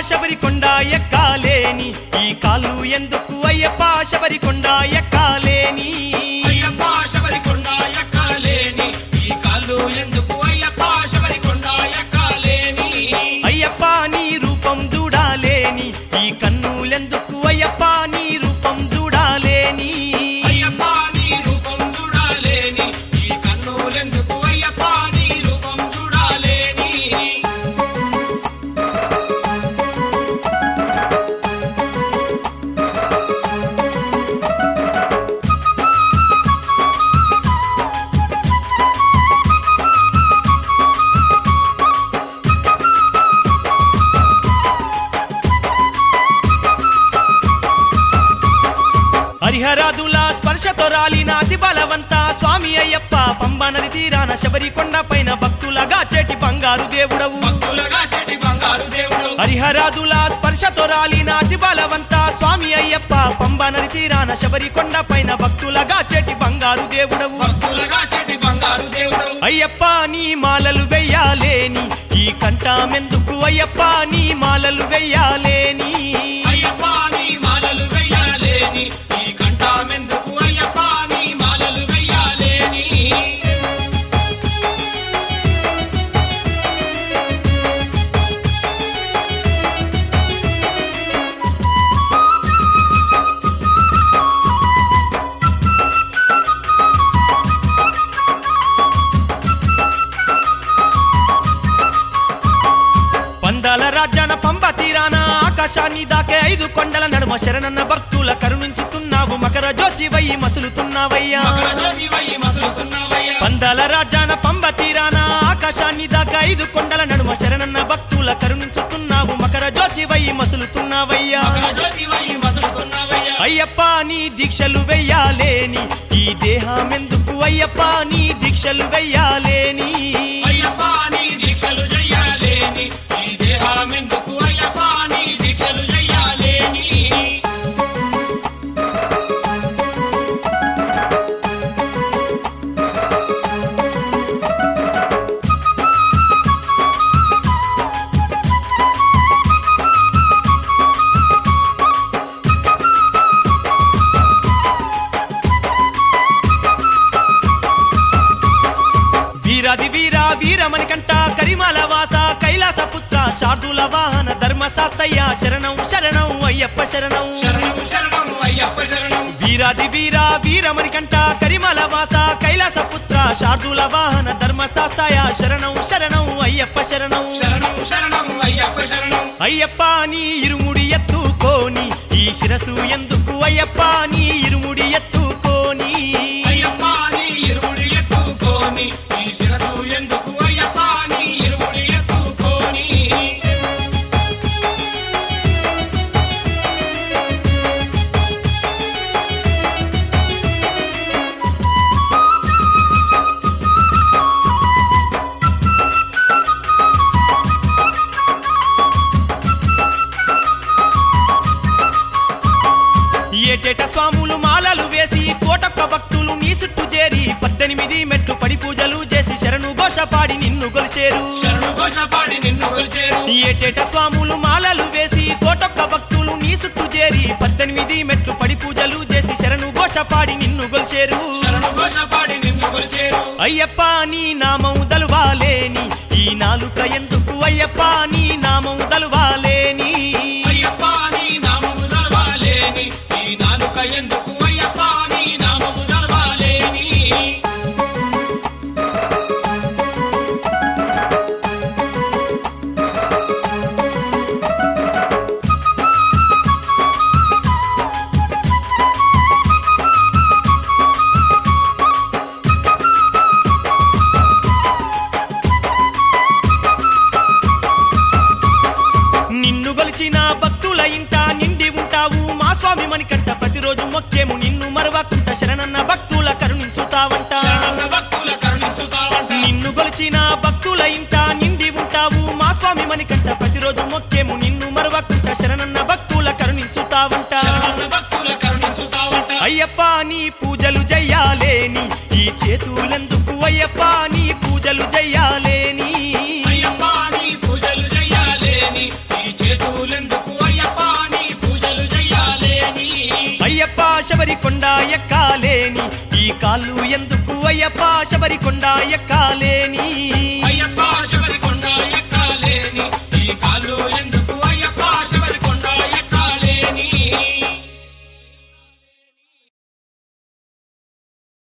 శబరికొండ ఎక్కాలేని ఈ కాళ్ళు ఎందుకు అయ్యప్ప శబరికొండ ఎక్కాలేని అయ్యప్ప శబరికొండ ఎక్కాలేని ఈ కాళ్ళు ఎందుకు అయ్యప్ప శబరికొండ ఎక్కాలేని అయ్యప్ప నీ రూపం చూడాలేని ఈ కన్నులెందుకు అయ్యప్ప నీ రూపం చూడాలేని అయ్యప్ప నీ రూపం చూడాలేని ఈ కన్నులెందుకు అయ్యప్ప నీ రూపం చూడాలేని హరిహరాదుల స్పర్శతో రాలిన అతి బలవంత స్వామి అయ్యప్ప పంబ నది తీరాన శబరికొండ పైన భక్తులగా చెటి బంగారు దేవుడవు భక్తులగా చెటి బంగారు దేవుడు హరిహరాదుల స్పర్శతో రాలిన అతి బలవంత స్వామి అయ్యప్ప పంబ నది తీరాన శబరికొండ పైన భక్తులగా చెటి బంగారు దేవుడవు భక్తులగా చెటి బంగారు దేవుడు అయ్యప్ప నీ మాలలు వెయ్యాలేని ఈ కంఠమెందుకు అయ్యప్ప నీ మాలలు వెయ్యాలేని అయ్యప్ప నీ మాలలు వెయ్యాలేని ఈ కంఠమెందుకు అయ్యప్ప నీ మాలలు వెయ్యాలేని పందాల రాజ్యాన పంబ తీరాన ఆకాశాన్ని దాకే ఐదు కొండల నడుమ శరణన్న భక్తుల కరుణించుతున్నావు మకర జ్యోతి వయ్యి మసులుతున్నావయ్యా మకర జ్యోతి వై మసలుతున్నావయ్యా పందాల రాజ్యాన పంబ తీరాన ఆకాశాన్ని దాకా ఐదు కొండల నడుమ శరణన్న భక్తుల కరుణించుతున్నావు మకర జ్యోతి వయ్యి మసులుతున్నావయ్యా మకర జ్యోతి వై మసలుతున్నావయ్యా అయ్యప్ప నీ దీక్షలు వెయ్యాలేని ఈ దేహమెందుకు అయ్యప్ప నీ దీక్షలు వెయ్యాలేని అయ్యప్ప నీ దీక్షలు చెయ్యాలేని ఈ దేహమెందుకు అయ్యప్ప నీ దీక్షలు చెయ్యాలేని వీరాది వీర వీరమణి కంట కరిమాల వాస కైలాస పుత్ర శార్దుల వాహన ధర్మశాస్త్రయ్య శరణం శరణం అయ్యప్ప శరణం శరణం శరణం అయ్యప్ప శరణం వీరాది వీర వీరమణి కంట కరిమాల వాస కైలాస పుత్ర శార్దుల వాహన ధర్మశాస్త్రయ శరణం శరణం అయ్యప్ప శరణం శరణం శరణం అయ్యప్ప శరణం అయ్యప్ప నీ ఇరుముడి ఎత్తుకోని ఈ శిరసు ఎందుకు అయ్యప్ప నీ ఇరుముడి ఎత్తుకోని అయ్యప్ప నీ ఇరుముడి ఎత్తుకోని ఈ శిరసు ఎందుకు అయ్యప్ప నీ ఇరుముడి ఎత్తుకోని ఏటేట స్వాములు మాలలు వేసి కోటొక్క భక్తులు నీ చుట్టూ చేరి పద్దెనిమిది మెట్లు పడి పూజలు చేసి శరణు ఘోష పాడి నిన్ను గొలిచేరు శరణు ఘోష పాడి నిన్ను కొలిచేరు ఏటేట స్వాములు మాలలు వేసి కోటొక్క భక్తులు నీ చుట్టూ చేరి పద్దెనిమిది మెట్లు పడి పూజలు చేసి శరణు ఘోష పాడి నిన్ను గొలిచేరు శరణు ఘోష పాడి నిన్ను కొలిచేరు అయ్యప్ప నీ నామం దలువాలేని ఈ నాలుక ఎందుకు అయ్యప్ప నీ నామం దలువాలేని అయ్యప్ప నీ నామము నడవాలేని ఈ నాలుక ఎందుకు అయ్యప్ప నీ నామము నడవాలేని నిన్ను గొలిచిన భక్తుల ఇంట నిండి ఉంటావు మా స్వామి మణికంట ప్రతిరోజు మొక్కేము నిన్ను మరవకుంట శరణన్న భక్తుల కరుణించుతావంట శరణన్న భక్తుల కరుణించుతావంట నిన్ను గొలిచిన భక్తుల ఇంట నిండి ఉంటావు మా స్వామి మణికంట ప్రతిరోజు మొక్కేము నిన్ను మరవకుంట శరణన్న భక్తుల కరుణించుతావంట శరణన్న భక్తుల కరుణించుతావంట అయ్యప్ప నీ పూజలు జయ్యాలేని ఈ చేతులెందుకు అయ్యప్ప నీ పూజలు జయ్యాలేని అయ్యప్ప నీ పూజలు చెయ్యాలేని ఈ చేతులెందుకు శబరి కొండ ఎక్కాలేని ఈ కాళ్ళు ఎందుకు అయ్యప్ప శబరి కొండ ఎక్కాలేని అయ్యప్ప శబరి